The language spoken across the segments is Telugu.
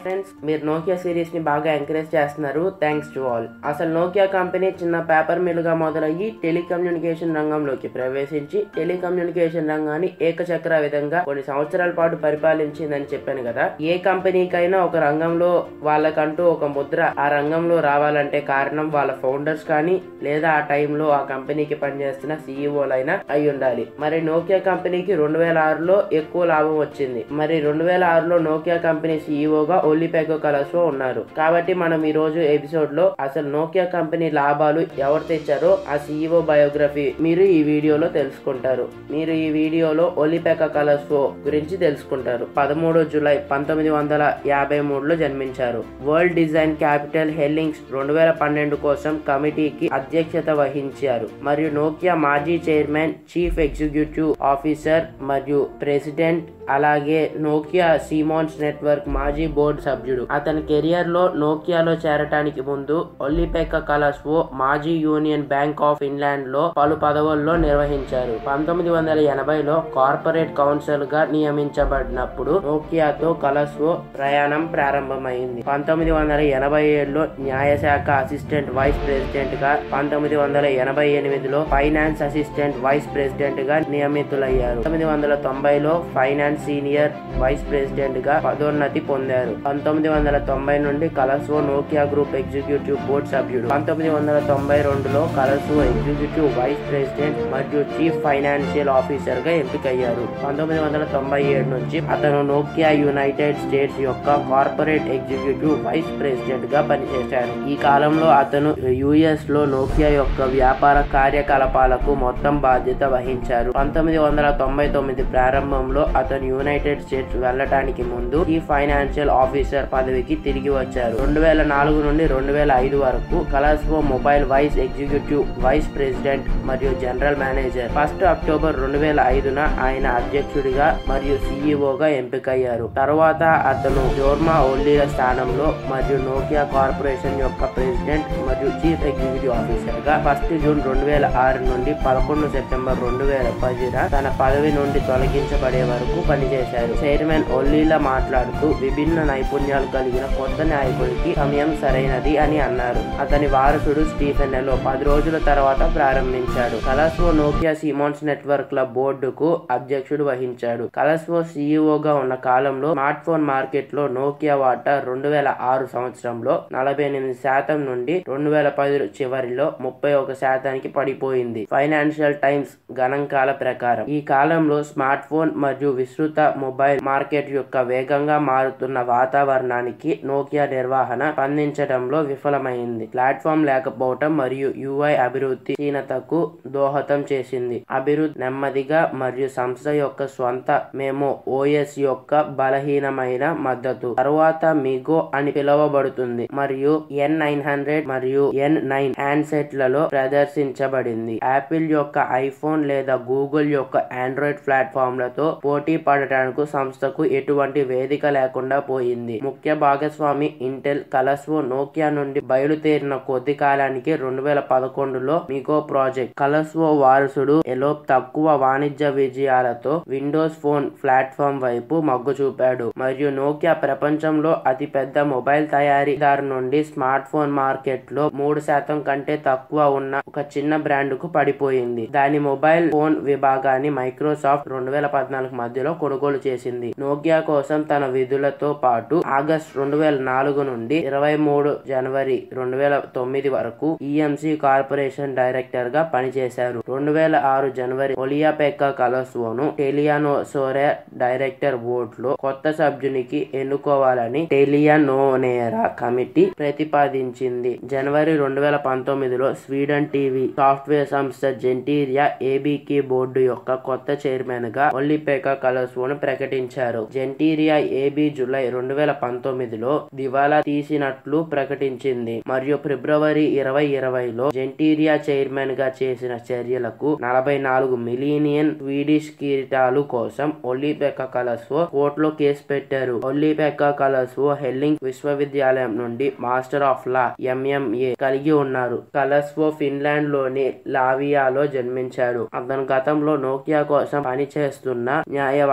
ఫ్రెండ్స్ మీరు నోకియా సిరీస్ ని బాగా ఎంకరేజ్ చేస్తున్నారు థ్యాంక్స్ టు ఆల్ అసలు నోకియా కంపెనీ చిన్న పేపర్ మిల్లుగా మొదలయ్యి టెలికమ్యూనికేషన్ రంగంలోకి ప్రవేశించి టెలికమ్యూనికేషన్ రంగాన్ని ఏకచక్ర విధంగా కొన్ని సంవత్సరాల పాటు పరిపాలించిందని చెప్పాను కదా ఏ కంపెనీకైనా ఒక రంగంలో వాళ్ళకంటూ ఒక ముద్ర ఆ రంగంలో రావాలంటే కారణం వాళ్ళ ఫౌండర్స్ కానీ లేదా ఆ టైంలో ఆ కంపెనీకి పనిచేస్తున్న సీఈఓలైనా అయి ఉండాలి మరి నోకియా కంపెనీకి రెండు వేల ఆరులో ఎక్కువ లాభం వచ్చింది మరి రెండు వేల ఆరులో నోకియా కంపెనీ సీఈఓగా ఒలిపెకో కలర్స్ ఉన్నారు కాబట్టి మనం ఈ రోజు ఎపిసోడ్ లో అసలు నోకియా కంపెనీ లాభాలు ఎవరు తెచ్చారో ఆ సీఈఓ బయోగ్రఫీ మీరు ఈ వీడియోలో తెలుసుకుంటారు మీరు ఈ వీడియోలో ఒలిపెక కలర్స్ గురించి తెలుసుకుంటారు పదమూడు జూలై పంతొమ్మిది వందల యాభై మూడులో జన్మించారు వరల్డ్ డిజైన్ క్యాపిటల్ హెల్లింగ్స్ రెండు వేల పన్నెండు కోసం కమిటీకి అధ్యక్షత వహించారు మరియు నోకియా మాజీ చైర్మన్ చీఫ్ ఎగ్జిక్యూటివ్ ఆఫీసర్ మరియు ప్రెసిడెంట్ అలాగే నోకియా సిమోన్స్ నెట్వర్క్ మాజీ బోర్డు సభ్యుడు అతని కెరియర్ లో నోకియాలో చేరటానికి ముందు ఒలిపెక్క కలస్వో మాజీ యూనియన్ బ్యాంక్ ఆఫ్ ఫిన్లాండ్ లో పలు పదవుల్లో నిర్వహించారు పంతొమ్మిది వందల ఎనభైలో కార్పొరేట్ కౌన్సిల్ గా నియమించబడినప్పుడు నోకియాతో కలస్వో ప్రయాణం ప్రారంభమైంది పంతొమ్మిది వందల ఎనభై ఏడులో న్యాయశాఖ అసిస్టెంట్ వైస్ ప్రెసిడెంట్ గా పంతొమ్మిది వందల ఎనభై ఎనిమిదిలో ఫైనాన్స్ అసిస్టెంట్ వైస్ ప్రెసిడెంట్ గా నియమితులయ్యారు పంతొమ్మిది వందల తొంభైలో ఫైనాన్స్ సీనియర్ వైస్ ప్రెసిడెంట్ గా పదోన్నతి పొందారు పంతొమ్మిది వందల తొంభై నుండి కలర్సో నోకియా గ్రూప్ ఎగ్జిక్యూటివ్ బోర్డు సభ్యుడు పంతొమ్మిది వందల తొంభై రెండులో కలర్సో ఎగ్జిక్యూటివ్ వైస్ ప్రెసిడెంట్ మరియు చీఫ్ ఫైనాన్షియల్ ఆఫీసర్ గా ఎంపికయ్యారు పంతొమ్మిది వందల తొంభై ఏడు నుంచి అతను నోకియా యునైటెడ్ స్టేట్స్ యొక్క కార్పొరేట్ ఎగ్జిక్యూటివ్ వైస్ ప్రెసిడెంట్ గా పనిచేశారు ఈ కాలంలో అతను యుఎస్ లో నోకియా యొక్క వ్యాపార కార్యకలాపాలకు మొత్తం బాధ్యత వహించారు పంతొమ్మిది వందల తొంభై తొమ్మిది ప్రారంభంలో అతను యునైటెడ్ స్టేట్స్ వెళ్ళటానికి ముందు ఈ ఫైనాన్షియల్ ఆఫీసర్ పదవికి తిరిగి వచ్చారు రెండు వేల నాలుగు నుండి రెండు వేల ఐదు వరకు కలాస్వో mobile vice executive vice president మరియు జనరల్ మేనేజర్ ఫస్ట్ అక్టోబర్ రెండు వేల ఐదున ఆయన అధ్యక్షుడిగా మరియు సీఈఓగా ఎంపికయ్యారు తర్వాత అతను జోర్మా ఓల్లీల స్థానంలో మరియు నోకియా కార్పొరేషన్ యొక్క ప్రెసిడెంట్ మరియు చీఫ్ ఎగ్జిక్యూటివ్ ఆఫీసర్ గా ఫస్ట్ జూన్ రెండు వేల ఆరు నుండి పదకొండు సెప్టెంబర్ రెండు వేల పదిన తన పదవి నుండి తొలగించబడే వరకు పనిచేశారు చైర్మన్ ఒల్లీలా మాట్లాడుతూ విభిన్న నైపుణ్యాలు కలిగిన కొత్త నాయకుడికి సమయం సరైనది అని అన్నారు అతని వారసుడు స్టీఫెన్ ఎలో పది రోజుల తర్వాత ప్రారంభించాడు కలస్వో నోకియా సిమోన్స్ నెట్వర్క్ ల బోర్డుకు అధ్యక్షుడు వహించాడు కలస్వో సీఈఓగా ఉన్న కాలంలో స్మార్ట్ ఫోన్ మార్కెట్ లో నోకియా వాటా రెండు వేల ఆరు సంవత్సరంలో నలభై ఎనిమిది శాతం నుండి రెండు వేల పది చివరిలో ముప్పై ఒక శాతానికి పడిపోయింది ఫైనాన్షియల్ టైమ్స్ గణాంకాల ప్రకారం ఈ కాలంలో స్మార్ట్ ఫోన్ మరియు విస్తృత మొబైల్ మార్కెట్ యొక్క వేగంగా మారుతున్న వాతావరణానికి నోకియా నిర్వహణ స్పందించడంలో విఫలమైంది ప్లాట్ఫామ్ లేకపోవటం మరియు యుఐ అభివృద్ధి క్షీణతకు దోహదం చేసింది అభివృద్ధి నెమ్మదిగా మరియు సంస్థ యొక్క స్వంత మేము ఓఎస్ యొక్క బలహీనమైన మద్దతు తరువాత మిగో అని పిలువబడుతుంది మరియు ఎన్ నైన్ హండ్రెడ్ మరియు ఎన్ నైన్ హ్యాండ్సెట్లలో ప్రదర్శించబడింది యాపిల్ యొక్క ఐఫోన్ లేదా గూగుల్ యొక్క ఆండ్రాయిడ్ ప్లాట్ఫామ్లతో పోటీ పడటానికి సంస్థకు ఎటువంటి వేదిక లేకుండా పోయింది ముఖ్య భాగస్వామి ఇంటెల్ కలస్వో నోకియా నుండి బయలుదేరిన కొద్ది కాలానికి రెండు వేల పదకొండులో మిగో ప్రాజెక్ట్ కలస్వో వారసుడు ఎలోప్ తక్కువ వాణిజ్య విజయాలతో విండోస్ ఫోన్ ప్లాట్ఫామ్ వైపు మొగ్గు చూపాడు మరియు నోకియా ప్రపంచంలో అతి పెద్ద మొబైల్ తయారీదారు నుండి స్మార్ట్ ఫోన్ మార్కెట్ లో మూడు శాతం కంటే తక్కువ ఉన్న ఒక చిన్న బ్రాండ్ కు పడిపోయింది దాని మొబైల్ ఫోన్ విభాగాన్ని మైక్రోసాఫ్ట్ రెండు వేల పద్నాలుగు మధ్యలో కొనుగోలు చేసింది నోకియా కోసం తన విధులతో పాటు ఆగస్ట్ రెండు వేల నాలుగు నుండి ఇరవై మూడు జనవరి రెండు వేల తొమ్మిది వరకు ఈఎంసి కార్పొరేషన్ డైరెక్టర్ గా పనిచేశారు రెండు వేల ఆరు జనవరి ఒలియాపెక్క కలస్వోను టెలియానో సోరే డైరెక్టర్ బోర్డు లో కొత్త సభ్యునికి ఎన్నుకోవాలని టెలియానోనేరా కమిటీ ప్రతిపాదించింది జనవరి రెండు వేల పంతొమ్మిదిలో స్వీడన్ టీవీ సాఫ్ట్వేర్ సంస్థ జెంటీరియా ఏబీకి బోర్డు యొక్క కొత్త చైర్మన్ గా ఒల్లిపేక కలస్వోను ప్రకటించారు జెంటీరియా ఏబీ జూలై రెండు వేల పంతొమ్మిదిలో దివాలా తీసినట్లు ప్రకటించింది మరియు ఫిబ్రవరి ఇరవై ఇరవైలో జెంటీరియా చైర్మన్ గా చేసిన చర్యలకు నలభై నాలుగు మిలీనియన్ స్వీడిష్ కిరీటాలు కోసం ఒల్లిపెక్క కలస్వో కోర్టులో కేసు పెట్టారు ఒల్లిపెక్క కలస్వో హెల్లింగ్ విశ్వవిద్యాలయం నుండి మాస్టర్ ఆఫ్ లా ఎంఎంఏ కలిగి ఉన్నారు కలస్వో ఫిన్లాండ్ లోని లావియాలో జన్మించాడు అతను గతంలో నోకియా కోసం పనిచేస్తున్న న్యాయవాది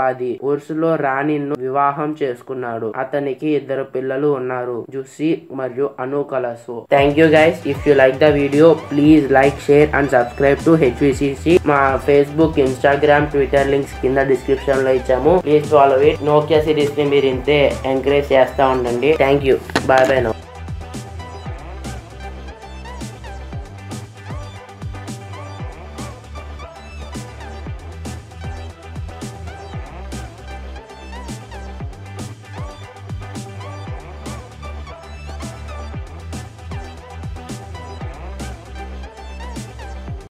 ఉపాధి ఉర్సులో రాణిను వివాహం చేసుకున్నాడు అతనికి ఇద్దరు పిల్లలు ఉన్నారు జుస్సి మరియు అను కలసు thank you guys if you like the video please like share and subscribe to HVCC మా ఫేస్బుక్ ఇన్స్టాగ్రామ్ ట్విట్టర్ లింక్స్ కింద డిస్క్రిప్షన్ లో ఇచ్చాము please follow it Nokia series ని మీరు ఇంతే ఎంకరేజ్ చేస్తా ఉండండి thank you bye bye no